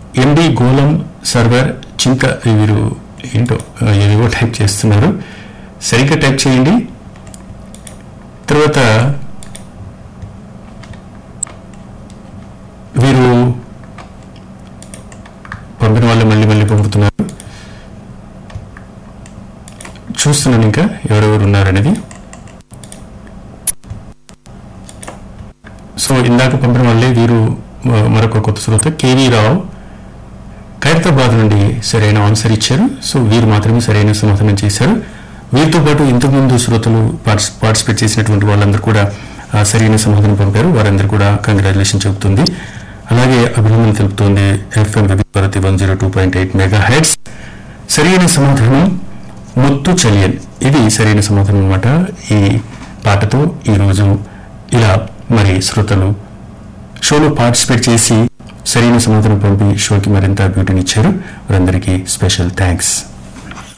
ఎండి golem server చింత వీరు ఏంటో ఏవేవో టైప్ చేస్తున్నారు సరిగ్గా టైప్ చేయండి తర్వాత వీరు పంపిన వాళ్ళు మళ్ళీ మళ్ళీ పంపుతున్నారు చూస్తున్నాను ఇంకా ఎవరెవరు ఉన్నారనేది సో ఇందాక పంపిన వాళ్ళే వీరు మ- మరొక కొత్త శ్రోత కేవీ రావు ఖైరతాబాద్ నుండి సరైన ఆన్సర్ ఇచ్చారు సో వీరు మాత్రమే సరైన సమాధానం చేశారు వీరితో పాటు ఇంతకుముందు శ్రోతలు పార్టిస్- పార్టిసిపేట్ చేసినటువంటి వాళ్ళందరూ కూడా ఆ, సరైన సమాధానం పంపారు వారందరూ కూడా కంగ్రాచులేషన్ చెబుతుంది అలాగే అభినందన తెలుపుతోంది FM Bharati one zero two point eight megahertz సరైన సమాధానం ముత్తు చలియన్ ఇది సరైన సమాధానం అన్నమాట ఈ పాటతో ఈరోజు ఇలా మరి శ్రోతలు షోలో పార్టిసిపేట్ చేసి సరైన సమాధానం పంపి షోకి మరింత బ్యూటీని ఇచ్చారు వారందరికీ స్పెషల్ థ్యాంక్స్